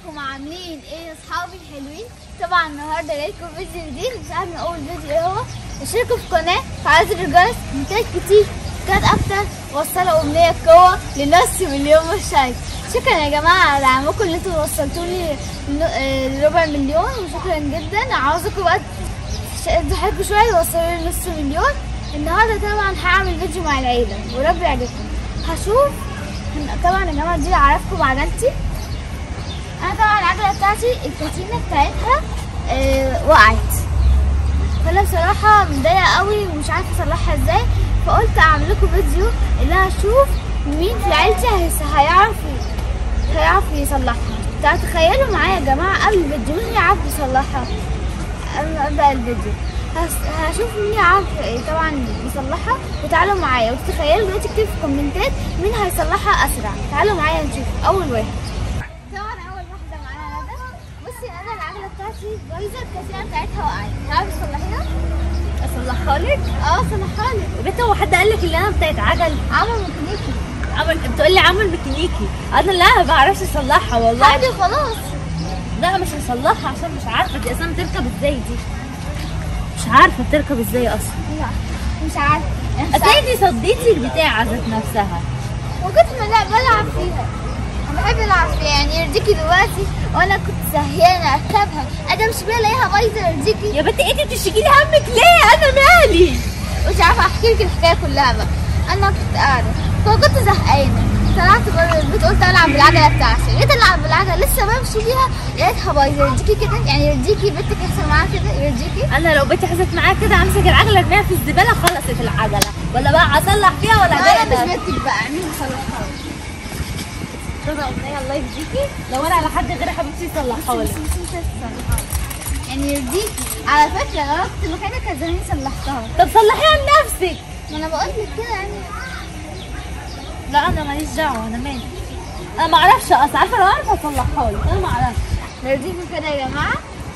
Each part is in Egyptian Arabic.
ازيكم عاملين ايه يا اصحابي الحلوين طبعا النهارده جايلكم فيديو جديد مش عارف من اول فيديو ايه هو اشتركوا في القناه فعايز الجرس منتج كتير كانت اكتر وصلوا امنيه قوه لنص مليون مشترك شكرا يا جماعه على دعمكم اللي انتوا وصلتوني لربع مليون وشكرا جدا عاوزكم بقى تضحكوا شويه وصلوا لي نص مليون النهارده طبعا هعمل فيديو مع العيله ورب يعجبكم هشوف طبعا يا جماعه دي اعرفكم عجلتي انا طبعا العجله بتاعتي الكاتينه بتاعتها آه وقعت فانا بصراحه متضايقه قوي ومش عارفه اصلحها ازاي فقلت اعمل لكم فيديو اللي انا اشوف مين في عيلتي هيعرف هيعرف يصلحها تخيلوا معايا يا جماعه قبل الفيديو مين يعرف يصلحها قبل ما ابدا الفيديو هشوف مين يعرف طبعا يصلحها وتعالوا معايا وتتخيلوا دلوقتي اكتبوا في الكومنتات مين هيصلحها اسرع تعالوا معايا نشوف اول واحد طبعا اول واحده معانا ندى بصي انا العجله بتاعتي بايظه الكاسيه بتاعتها وقعت تعرفي تصلحيها اصلحها لك اه اصلحها لك يا بنت هو حد قال لك ان انا بتاعت عجل عمل ميكانيكي عمل بتقول لي عمل ميكانيكي انا لا ما بعرفش اصلحها والله عادي خلاص لا مش هصلحها عشان مش عارفه دي اصلا بتركب ازاي دي مش عارفه بتركب ازاي اصلا لا مش عارفه اكيد صديتي البتاعه ذات نفسها وكنت لا بلعب فيها انا بحب العب فيها يعني يرضيكي دلوقتي وانا كنت زهقانه اركبها انا مش بلاقيها بايظه يرضيكي يا بنت انت بتشتكي لي همك ليه انا مالي مش عارفه احكي لك الحكايه كلها بقى انا كنت قاعده فكنت زهقانه طلعت بره البيت قلت العب بالعجله بتاعتي جيت العب بالعجله لسه بمشي بيها لقيتها بايظه يرضيكي كده يعني يرضيكي بنتك يحصل معاها كده يرضيكي انا لو بنتي حصلت معايا كده امسك العجله ارميها في الزباله خلصت العجله ولا بقى اصلح فيها ولا انا ده مش بنتك بقى مين هصلحها رضا امنيه الله يهديكي لو انا على حد غير حبيبتي يصلحها لي يعني يرضيكي على فكره لو انا كنت مكانك كان زماني صلحتها طب صلحيها لنفسك ما انا بقول لك كده يعني لا انا ماليش دعوه انا مالي انا ما اعرفش اصل عارفه لو اعرف اصلحها لك انا ما اعرفش يرضيكم كده يا جماعه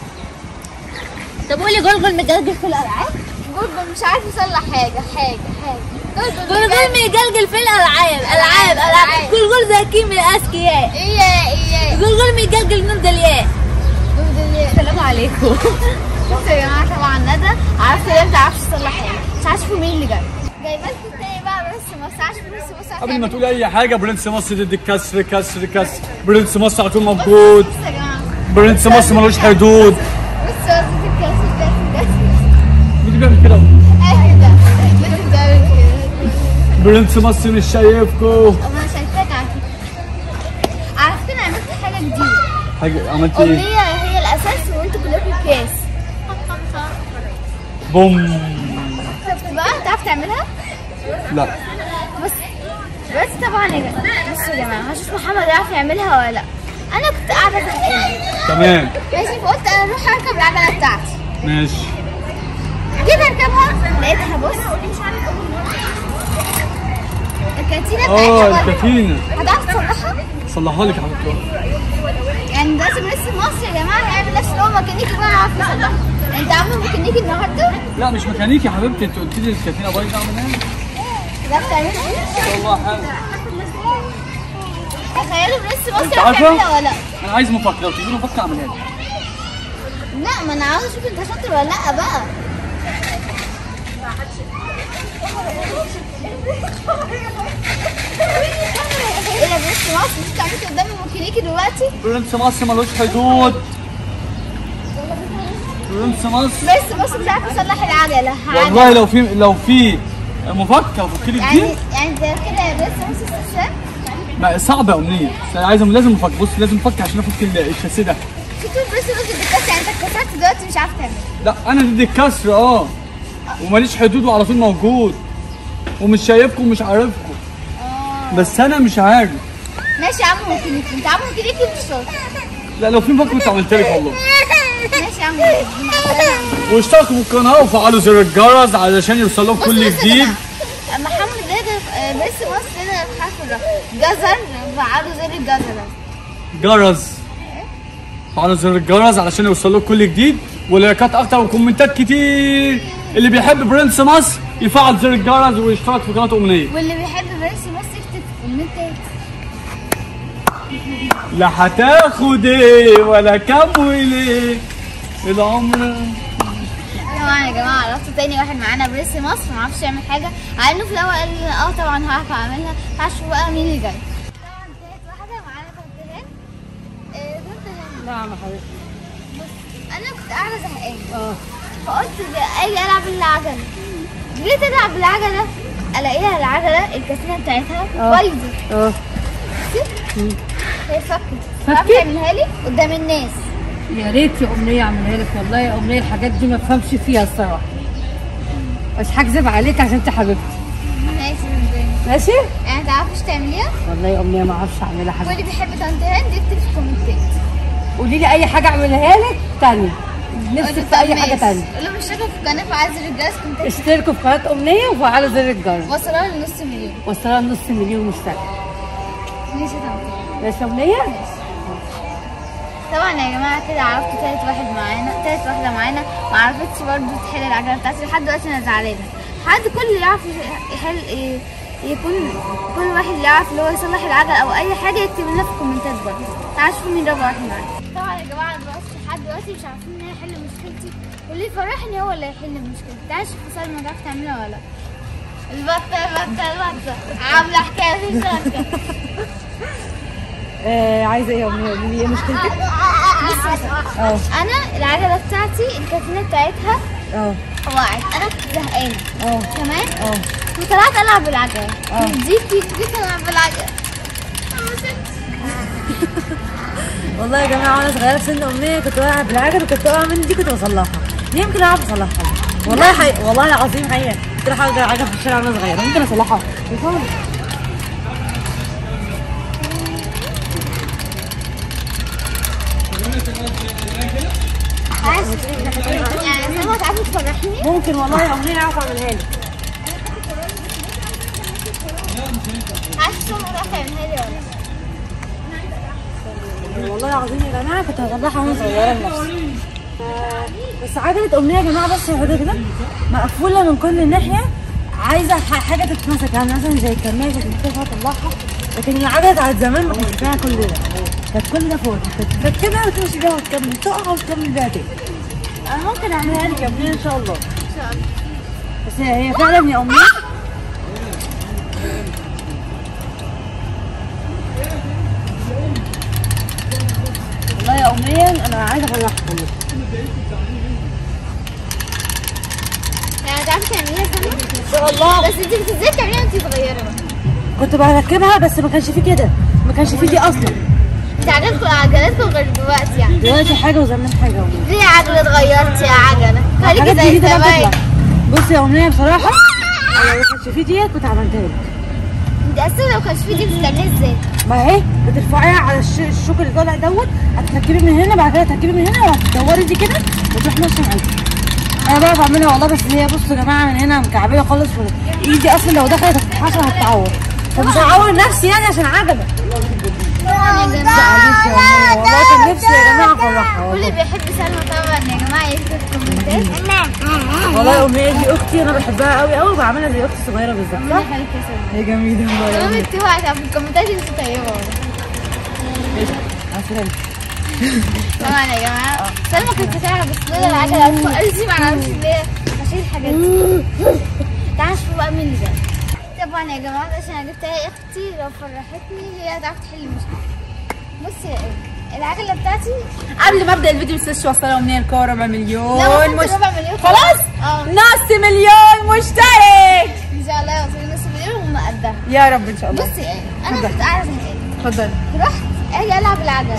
طب قولي جلجل مجلجل في الالعاب جورجل مش عارف يصلح حاجه حاجه حاجه جلجل مجلجل في الالعاب العاب العاب جلجل زي كيم الاذكياء ايه ايه جلجل مجلجل نور دلياء السلام عليكم بصوا يا جماعه طبعا ندى عارفه ليه ما بتعرفش تصلح حاجه مش عارفه مين اللي جاي جايبه لكم تاني بقى بس ما بس عارفه بس بص قبل ما تقولي اي حاجه برنس مصر ضد الكسر كسر كسر برنس مصر على طول موجود بصوا يا جماعه برنس مصر ملوش حدود بصوا قصدي الكاس الكاس مين بيعمل كده ايه ده لازم تعمل كده برنس مصر مش شايفكو انا شايفاك على فكره على فكره عملت حاجه جديده حاجه عملت ايه امنيه هي الاساس وانتوا كلكم الكاس بوم شفت بقى تعرف تعملها لا بس بس طبعا يا جماعه بصوا يا جماعه هشوف محمد يعرف يعملها ولا لا انا كنت قاعده زهقانه تمام ماشي فقلت انا اروح اركب العجله بتاعتي ماشي جيت اركبها لقيتها بص الكاتينه اه بتاعتها الكاتينه هتعرف تصلحها؟ صلحها لك يا حبيبتي يعني دلوقتي لسه مصر يا جماعه هيعمل نفس اللي هو ميكانيكي بقى يعرف يصلحها انت عامل ميكانيكي النهارده؟ لا مش ميكانيكي يا حبيبتي انت قلت لي الكاتينه بايظه اعمل ايه ده بتعملها ان شاء الله حاجه تخيلوا لسه انت مصر عارفه هتعملها ولا لا؟ انا عايز مفكره لو تجيبي مفكره اعملها لك لا ما انا عاوز اشوف انت شاطر ولا لا بقى ايه ده بس مصر مش تعملي قدام الميكانيكي دلوقتي برنس مصر ملوش حدود برنس مصر بس مصر مش عارف يصلح العجله والله لو في لو في مفكر فكري يعني دي يعني ده كده يا بس مصر استسلام ما صعبه يا امنيه عايزه لازم مفك بص لازم مفك عشان افك ال- الشاسيه ده شفتوا بس مصر بالكاس يعني انت اتكسرت دلوقتي مش عارف تعمل لا انا ضد الكسر اه وماليش حدود وعلى طول موجود ومش شايفكم ومش عارفكم بس انا مش عارف ماشي يا عم ميكانيكي انت عم ميكانيكي مش شاطر لا لو في مفكر كنت عملت لك والله ماشي يا عم ميكانيكي مع السلامة. واشتركوا في القناه وفعلوا زر الجرس علشان يوصلكم بص كل بص يا جديد جماعة، محمد ده ده بس مصر ده بحرف الر جزر فعلوا زي الجزر جرس فعلوا زر الجرس علشان يوصلكم كل جديد ولايكات اكتر وكومنتات كتير اللي بيحب برنس مصر يفعل زر الجرس ويشترك في قناه امنيه واللي بيحب بس مصر يكتب في الكومنتات لا هتاخد ايه ولا كم وليه العمر طبعا يا جماعه عرفتوا تاني واحد معانا بريس مصر ما عرفش يعمل حاجه على انه في الاول قال لي اه طبعا هعرف اعملها تعالوا شوفوا بقى مين اللي جاي طبعا تالت واحده معانا بنت هند آه، بنت هند نعم يا حبيبتي بص انا كنت قاعده زهقانه اه فقلت زي- اجي العب بالعجله جيت العب بالعجله الاقيها العجله الكاسينه بتاعتها اه. بايظه اه هي فكت فكت؟ تعرفي تعملها لي قدام الناس يا ريت يا امنيه اعملها لك والله يا امنيه الحاجات دي ما بفهمش فيها الصراحه مش هكذب عليك عشان انت حبيبتي ماشي بالنسبة لي. ماشي يعني تعرفيش تعمليها والله يا امنيه ما اعرفش اعملها حاجه واللي بيحب طنط هند يكتب في الكومنتات قولي لي اي حاجه اعملها لك تانية نفسك في اي حاجه تانية قول لهم اشتركوا في القناه وعايز الرجاله كنت اشتركوا في قناه امنيه وفعلوا زر الجرس وصلوا لنص مليون وصلها لنص مليون مشترك ماشي يا طنط ماشي يا امنيه طبعا يا جماعه كده عرفتوا تالت واحد معانا تالت واحده معانا ما عرفتش برضه تحل العجله بتاعتي لحد دلوقتي انا زعلانه حد كل اللي يعرف يحل ي- يكون كل واحد يعرف اللي هو يصلح العجله او اي حاجه يكتب لنا في الكومنتات برضه تعالوا شوفوا مين رابع واحد معانا طبعا يا جماعه دلوقتي لحد دلوقتي مش عارفين ان انا احل مشكلتي واللي يفرحني هو اللي هيحل مشكلتي تعالوا شوفوا سلمى تعرف تعملها ولا لا البطه البطه البطه عامله حكايه في الشركه آه عايزه ايه يا امنيه قولي لي ايه مشكلتك اه انا العجله بتاعتي الكابينه بتاعتها اه وقعت انا كنت زهقانه اه تمام اه وطلعت العب بالعجله اه. جيت جيت العب بالعجله والله يا جماعه وانا صغيره في سن امنيه كنت بلعب بالعجل وكنت بقع مني دي كنت بصلحها يمكن اعرف اصلحها والله حقيقة والله العظيم حقيقه كنت رايحه اجر عجل في الشارع وانا صغيره ممكن اصلحها بيفهم. يعني سما تعرفي تفرحيني ممكن والله يا امنيه اعرف اعملها لك عارفه سما تعرف تعملها لي ولا لا؟ والله العظيم يا جماعه كنت هصلحها وانا صغيره لنفسي ف- بس عجله امنيه يا جماعه بس حاجه كده مقفوله من كل ناحيه عايزه ح- حاجه تتمسك يعني مثلا زي الكميه كنت محتاجه اطلعها لكن العجله بتاعت زمان ما كانش فيها كل ده كانت كل ده فوق كانت تركبها وتمشي بيها وتكمل تقع وتكمل بيها تاني انا ممكن اعملها لك يا امنيه ان شاء الله ان شاء الله بس هي هي فعلا يا امنيه والله يا امنيه انا عايزه افرحك والله يعني تعرفي تعمليها سما ان شاء الله بس انت كنت ازاي تعمليها وانت صغيره بقى كنت بركبها بس ما كانش فيه كده ما كانش فيه دي اصلا انت عجلتكم عجلاتكم غير دلوقتي يعني دلوقتي حاجه وزمان حاجه والله ليه عجله اتغيرتي يا عجله خليكي حاجات زي جديده بقى زمان بتطلع بصي يا امنيه بصراحه انا لو ما كانش فيه ديت كنت عملتها لك انت اصلا لو كانش في دي بتعمليها ازاي ما هي بترفعيها على الش- الشوك اللي طالع دوت هتركبي من هنا بعد كده تركبي من هنا وهتدوري دي كده وتروح ماشيه معاكي انا بعرف اعملها والله بس هي بصوا يا جماعه من هنا مكعبله خالص ايدي اصلا لو دخلت هتتحشر هتتعور فمش هعور نفسي يعني عشان عجبه طبعا يا جماعه معلش يا أمنية، والله كان نفسي يا جماعه افرحها واللي والله بيحب سلمى طبعا يا جماعه يكتب في الكومنتات والله يا امنيه دي اختي انا بحبها قوي قوي وبعملها زي اختي صغيره بالظبط ربنا يخليك يا سلمى هي جميله والله يا المهم أمنية. اكتبوا على- في الكومنتات انت طيبه والله مع السلامه طبعا يا جماعه سلمى كانت بتعرف بس لولا العجله اصلا قلتي ما اعرفش ليه اشيل الحاجات دي تعالوا شوفوا بقى مين اللي جاي طبعا يا جماعه عشان انا جبتها اختي لو فرحتني هي هتعرف تحل المشكله بصي يا ايه العجله بتاعتي قبل ما ابدا الفيديو متنساش توصلوا امنيه لكام ربع مليون لا وصلت مش... ربع مليون خلاص اه نص مليون مشترك ان شاء الله يوصلوا نص مليون وهم قدها يا رب ان شاء الله بصي ايه انا اتفضل. كنت قاعده زهقانه اتفضل رحت اجي العب العجله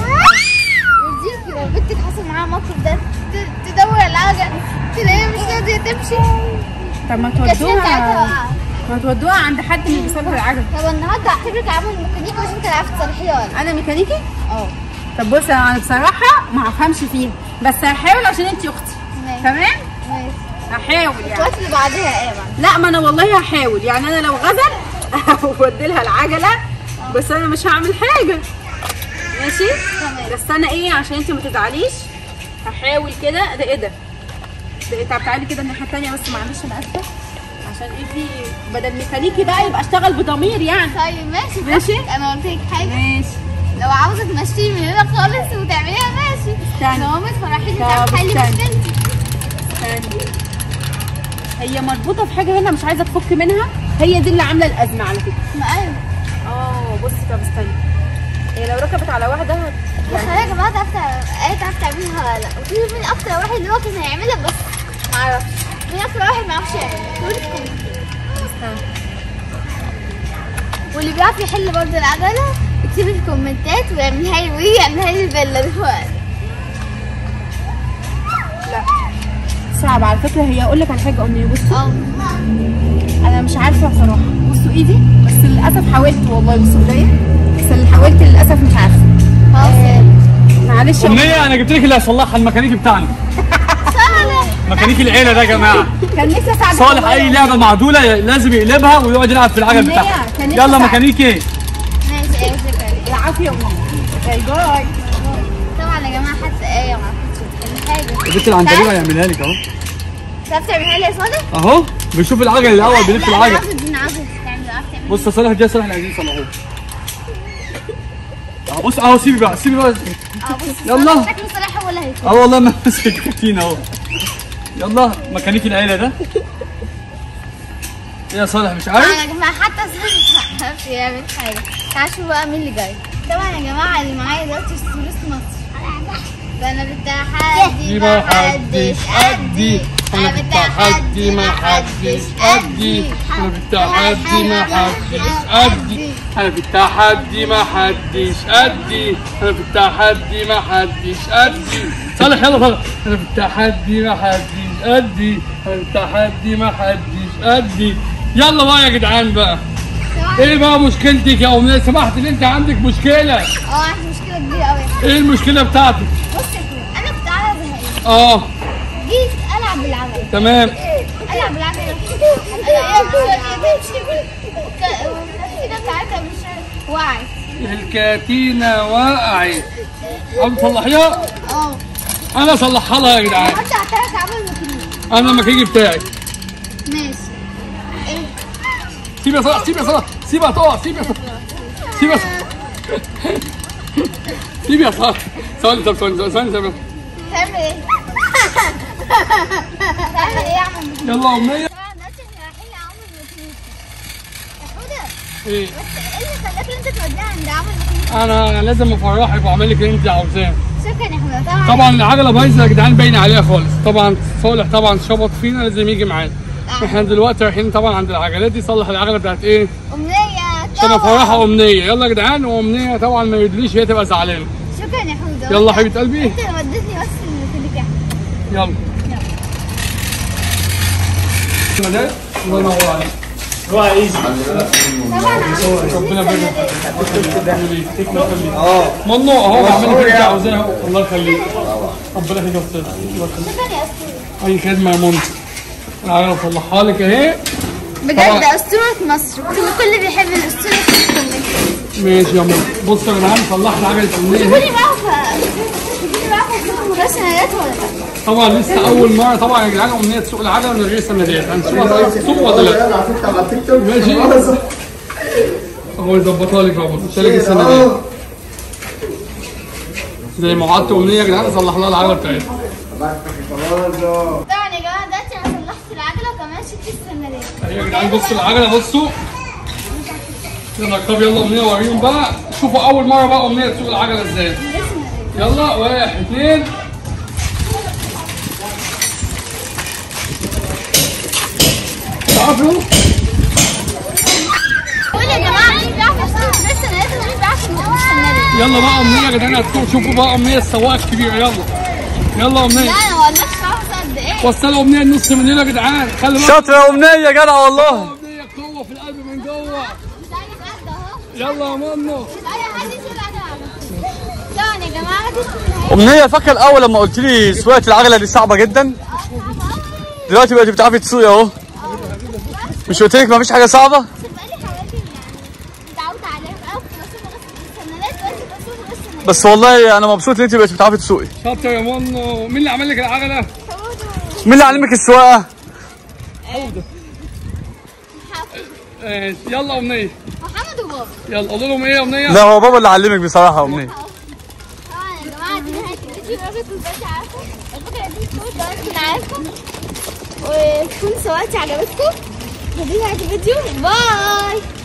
ودي لو بنتك حصل معاها الموقف ده ت- تدور العجله تلاقيها مش راضيه تمشي طب ما الكاشير بتاعتها وقعت ما تودوها عند حد من اللي بيصلح العجل طب النهارده هعتبرك عامل ميكانيكي عشان انت عارفه تصلحيها ولا انا ميكانيكي اه طب بصي انا بصراحه ما افهمش فيها بس هحاول عشان انت اختي ماشي تمام ماشي هحاول يعني الوقت اللي بعدها ايه بقى لا ما انا والله هحاول يعني انا لو غزل اودي لها العجله بس انا مش هعمل حاجه ماشي تمام. بس انا ايه عشان انت ما تزعليش هحاول كده ده ايه ده ده ايه طب تعالي كده الناحيه الثانيه بس معلش انا اسفه عشان ايه في بدل ميكانيكي بقى يبقى اشتغل بضمير يعني طيب ماشي ماشي. براحتك. انا قلت لك حاجه ماشي لو عاوزة تمشيه من هنا خالص وتعمليها ماشي استنى. لو ما تفرحيش طب تعمل حل استنى. مشكلتي استنى. هي مربوطه في حاجه هنا مش عايزه تفك منها هي دي اللي عامله الازمه على فكره ما ايوه اه بصي طب استني هي لو ركبت على واحده هت- بس انا يا جماعه تعرف تع- ايه تعرف تعملها ولا لا وفي مين اكتر واحد اللي هو كان هيعملها بس ما اعرفش مين اكتر واحد ما يعرفش يعملها قولي في الكومنت. استنى واللي بيعرف يحل برضه العجله يكتب في الكومنتات ويعملها لي ويجي يعملها لي الفيلا دلوقتي لا صعب على فكره هي اقول لك على حاجه امي بصوا اه انا مش عارفه بصراحه بصوا ايدي بس للاسف حاولت والله بصوا ايديا بس اللي حاولت للاسف مش عارفه خلاص معلش يا أمي. امنيه انا جبت لك اللي هيصلحها الميكانيكي بتاعنا صالح ميكانيكي العيله ده يا جماعه كان نفسي اساعدك صالح والله. اي لعبه معدوله لازم يقلبها ويقعد يلعب في العجل أمنية، بتاعها كان نفسي يلا أساعدك. ميكانيكي ماشي ايه شكرا العافيه يا امي باي باي طبعا يا جماعه حتى ايه ما عرفتش تعمل حاجه البنت العنتريه هيعملها لك اهو تعرف تعملها لي يا صالح؟ اهو بيشوف العجل الاول بيلف لا، انا العجل عاوزه دي عاوزه تعمل عارف تعمل بص يا صالح دي يا صالح اللي عايزين يصلحوه اهو بص اهو سيبي بقى سيبي بقى اه بص يلا. صالح شكله صالح هو اللي هيكون اه والله ما ماسك الكتين اهو يلا ميكانيكي العيله ده إيه يا صالح مش عارف طبعا يا جماعه حتى صالح ما عرفش يعمل حاجه تعالوا شوفوا بقى مين اللي جاي طبعا يا جماعه اللي معايا دلوقتي فلوس مصر فانا بالتحدي دي ما ما حدش قدي انا بالتحدي ما حدش قدي انا بالتحدي ما حدش قدي انا بالتحدي ما حدش قدي انا بالتحدي ما حدش قدي صالح يلا صالح انا بالتحدي ما حدش قدي انا بالتحدي ما حدش قدي يلا بقى يا جدعان بقى ايه بقى مشكلتك يا امنيه سمحت ان انت عندك مشكله اه عندي مشكله كبيره قوي ايه المشكله بتاعتك بص يا كوي انا كنت قاعده زهقانه اه جيت العب بالعجله تمام العب بالعجله الكتيبه بتاعتها مش وعي الكاتينة وقعت عم تصلحيها؟ اه أنا أصلحها لها يا جدعان حتى اعترف عمل المكنين أنا المكيجي بتاعي ماشي ايه سيب يا صلاح سيب يا صلاح سيبها تقع سيب يا صلاح سيب يا صلاح سيب يا صلاح ثواني طب ثواني ثواني ثواني تعمل ايه؟ تعمل ايه يا عم المكنين؟ يلا يا أمنية طبعا دلوقتي احنا رايحين لعم المكنين يا حودة إيه بس ايه اللي خلاك انت توديها عند عم المكنين؟ أنا لازم أفرحك وأعمل لك اللي أنت عاوزاه شكرا يا حودة طبعا طبعا العجلة بايظة يا جدعان باينة عليها خالص طبعا صالح طبعا شبط فينا لازم يجي معانا احنا دلوقتي رايحين طبعا عند العجلات دي يصلح العجلة بتاعت إيه امنية عشان طبعا. افرحها امنيه يلا يا جدعان وامنيه طبعا ما يدليش هي تبقى زعلانه شكرا يا حودة يلا حبيبه قلبي انت اللي وديتني بس الميكانيك يا يلا الله ينور عليك طبعا ربنا يبارك فيك اه ممنوع اهو بعمل لك اللي انت عاوزاه الله يخليك ربنا يخليك يا استاذ الله يخليك شكرا يا اسطورة اي خدمه يا منى العجله اصلحها لك اهي بجد طبعا. اسطورة مصر كل كل بيحب الاسطورة في الكومنت ماشي يا منى بص يا جدعان صلحنا عجله امنيه تقولي اهي معاكم تقولي معاكم تشوفوا رسميات ولا لا؟ طبعا لسه اول مره طبعا يا جدعان امنيه تسوق العجله من غير سندات هنسوقها تسوق ولا لا انا على فكره على تيك توك ماشي. خلاص. هو يظبطها لك اهو بص لك السندات زي ما وعدت امنيه يا جدعان اصلح لها العجله بتاعتها طبعا يا جماعة دلوقتي انا صلحت العجلة وكمان شلت السندات اهي يا جدعان بصوا العجله بصوا يلا طب يلا امنيه وريهم بقى شوفوا اول مره بقى امنيه تسوق العجله ازاي يلا واحد اثنين تعرفوا قول يا جماعة مين بيعرف يسوق السندات ومين بيعرف يسوق السندات؟ يلا بقى امنيه يا جدعان هتسوق شوفوا بقى امنيه السواقه الكبيره يلا يلا امنيه لا انا ما قلناش بعرف قد ايه وصلوا امنيه النص مننا يا جدعان خلي بالك شاطره يا امنيه يا جدع والله امنيه قوه في القلب من جوه مش عارف قد اهو يلا يا منو مش عارف حد يسوق العجلة طبعا يا جماعة دي امنيه فاكره الاول لما قلت لي سواقه العجله دي صعبه جدا دلوقتي بقيتي بتعرفي تسوقي اهو مش قلت لك مفيش حاجه صعبه بقالي حوالي متعودة عليها في الأول كنت بسوق بس السندات دلوقتي بسوق بس السندات بس والله انا مبسوط ان انت بقيتي بتعرفي تسوقي شاطر يا منو مين اللي عمل لك العجله مين اللي علمك السواقه ماشي يلا امنيه وحاول محمد وبابا يلا قولوا لهم ايه يا امنيه لا هو بابا اللي علمك بصراحه يا امنيه طبعا يا جماعه دي نهايه الفيديو يا رب تكونوا بس عارفه الفكره دي تكون كمان تكون عارفه وتكون صورتي عجبتكم ودي نهايه الفيديو باي